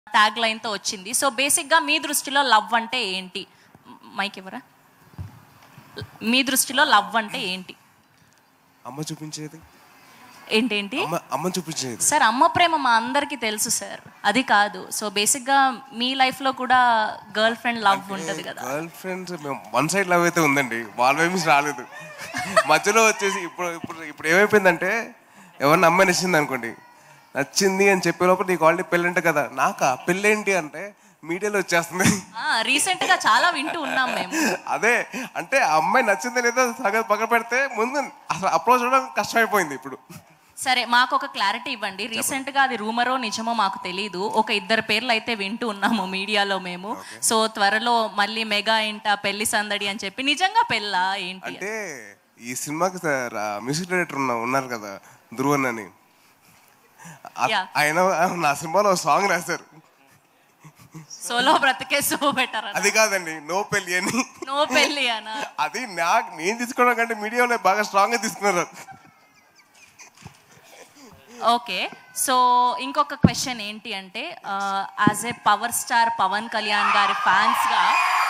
Tag లైన్తో వచ్చింది so బేసిక్గా మీ దృష్టిలో లవ్ అంటే ఏంటి మైక్ ఎవరా మీ దృష్టిలో లవ్ అంటే ఏంటి అమ్మ చూపించేది ఏంటేంటి అమ్మ అమ్మ చూపించేది సార్ అమ్మ ప్రేమ మా అందరికీ తెలుసు సార్ అది కాదు సో బేసిక్గా మీ లైఫ్లో కూడా గర్ల్ ఫ్రెండ్ లవ్ ఉంటుంది కదా girlfriends one side love అయితే ఉందండి వాళ్ళ వైపు నుంచి రాలేదు మధ్యలో వచ్చేసి ఇప్పుడు ఇప్పుడు ఇప్పుడు ఏమైపోయిందంటే ఎవరిని అమ్మాయి నచ్చింది అనుకోండి నచ్చింది అని చెప్పే లోపల నీకు ఆల్రెడీ పెళ్ళంటే కదా నాకా పెళ్ళేంటి అంటే మీడియాలో వచ్చేస్తుంది రీసెంట్ గా చాలా వింటూ ఉన్నాం మేము అదే అంటే ఆ అమ్మాయి నచ్చింది లేదో సగం పక్కన పెడితే ముందు అసలు అప్రోచ్ అవడం కష్టమైపోయింది ఇప్పుడు సరే మాకు ఒక క్లారిటీ ఇవ్వండి రీసెంట్ గా అది రూమరో నిజమో మాకు తెలియదు ఒక ఇద్దరు పేర్లు అయితే వింటూ ఉన్నాము మీడియాలో మేము సో త్వరలో మళ్ళీ మెగా ఇంట పెళ్లి సందడి అని చెప్పి నిజంగా పెళ్ళా ఏంటి అంటే ఈ సినిమాకి సార్ మ్యూజిక్ డైరెక్టర్ ఉన్న ఉన్నారు కదా ధ్రువన్ అని ఆ- Yeah. ఆయన నా సినిమాలో సాంగ్ రాశారు సోలో బ్రతికే సో బెటర్ అది కాదండి నో పెళ్ళి అని నో పెళ్ళి అనా అది నాకు నేను తీసుకోవడం కంటే మీడియాలో బాగా స్ట్రాంగ్ గా తీసుకున్నారు ఓకే సో ఇంకొక క్వశ్చన్ ఏంటి అంటే as a power star Pawan Kalyan గారి ఫ్యాన్స్గా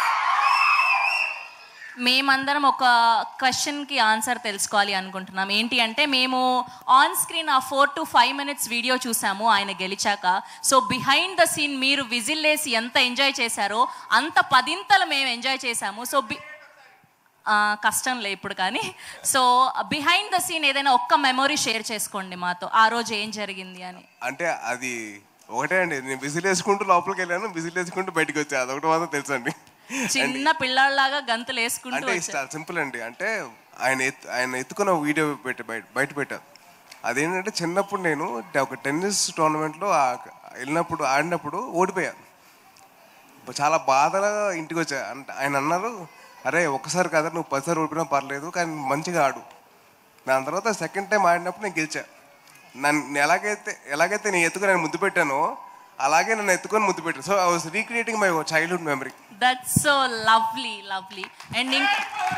మేమందరం ఒక క్వశ్చన్కి ఆన్సర్ తెలుసుకోవాలి అనుకుంటున్నాం ఏంటి అంటే మేము ఆన్ స్క్రీన్ ఆ four to five minutes video చూసాము ఆయన గెలిచాక సో బిహైండ్ ద సీన్ మీరు విజిల్ వేసి ఎంత ఎంజాయ్ చేశారో అంత పదింతలు మేము ఎంజాయ్ చేశాము సో బి ఆ, కష్టంలే ఇప్పుడు కానీ సో బిహైండ్ ద సీన్ ఏదైనా ఒక్క మెమొరీ షేర్ చేసుకోండి మాతో ఆ రోజు ఏం జరిగింది అని అంటే అది ఒకటే అండి నేను విజిల్ వేసుకుంటూ లోపలికి వెళ్ళాను విజిల్ వేసుకుంటూ బయటకు వచ్చాను అదొకటి మాత్రం తెలుసు అండి చిన్న పిల్లాడిలాగా గంతులు వేసుకుంటూ అంటే వచ్చారు చాలా సింపుల్ అండి అంటే ఆయన ఎత్తు ఆయన ఎత్తుకున్న వీడియో పెట్టి బయట బయట పెట్టారు అదేంటంటే చిన్నప్పుడు నేను ఒక టెన్నిస్ టోర్నమెంట్లో వెళ్ళినప్పుడు ఆడినప్పుడు ఓడిపోయా చాలా బాధగా ఇంటికి వచ్చా అంటే ఆయన అన్నారు అరే ఒక్కసారి కదా నువ్వు పదిసారి ఓడిపోయినా పర్లేదు కానీ మంచిగా ఆడు దాని తర్వాత సెకండ్ టైం ఆడినప్పుడు నేను గెలిచా నన్ను ఎలాగైతే ఎలాగైతే నేను ఎత్తుకుని నేను ముద్దు పెట్టానో అలాగే నన్ను ఎత్తుకొని ముద్దు పెట్టాను so I was recreating my childhood memory that's so lovely lovely and ఇంక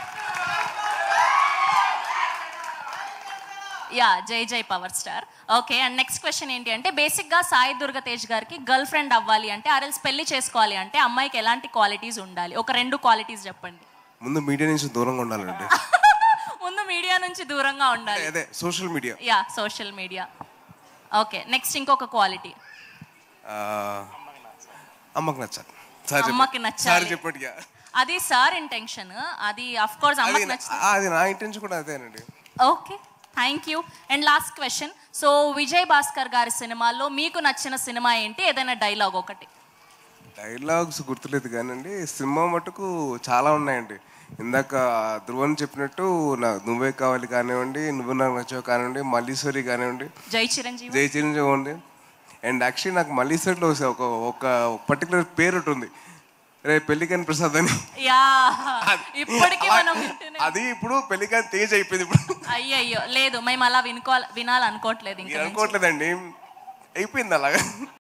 యా జై జై power star okay and next question ఏంటి అంటే బేసిక్గా సాయి దుర్గ తేజ్ గారికి గర్ల్ ఫ్రెండ్ అవ్వాలి అంటే ఆర్ఎల్స్ పెళ్లి చేసుకోవాలి అంటే అమ్మాయికి ఎలాంటి క్వాలిటీస్ ఉండాలి ఒక రెండు క్వాలిటీస్ చెప్పండి ముందు మీడియా నుంచి దూరంగా ఉండాలండి ముందు మీడియా నుంచి దూరంగా ఉండాలి అదే social media yeah social media okay next ఇంకొక క్వాలిటీ అమ్మకి నచ్చాలి సార్ అమ్మకి చెప్పండి. నచ్చాలి. సార్ చెప్పండి ఇక. అది సార్ ఇంటెన్షన్ అది అఫ్ కోర్స్ అది అమ్మకి నా- నచ్చింది ఆ, అది నా ఇంటెన్షన్ కూడా అదేనండి okay thank you and last question so Vijay Bhaskar గారి సినిమాల్లో మీకు నచ్చిన సినిమా ఏంటి ఏదైనా డైలాగ్ ఒకటి డైలాగ్స్ గుర్తులేదు కానండి సినిమా మటుకు చాలా ఉన్నాయండి ఇందాక ధ్రువన్ చెప్పినట్టు నా నువ్వే కావాలి కానివ్వండి నువ్వు నాకు నచ్చావు కానివ్వండి మల్లీశ్వరి కానివ్వండి జై చిరంజీవి జై చిరంజీవి ఉంది అండ్ యాక్చువల్లీ నాకు మల్లీశ్వరిలో ఒక ఒక పర్టికులర్ పేరు ఒకటి ఉంది రే పెళ్లికని ప్రసాద్ అని యా ఇప్పటికీ మనం వింటూనే అది ఇప్పుడు పెళ్లికని తేజ్ అయిపోయింది ఇప్పుడు అయ్యయ్యో లేదు మేము అలా వినుకోవాలి వినాలనుకోవట్లేదు మీరు ఇంకా అనుకోవట్లేదండి అయిపోయింది అలాగా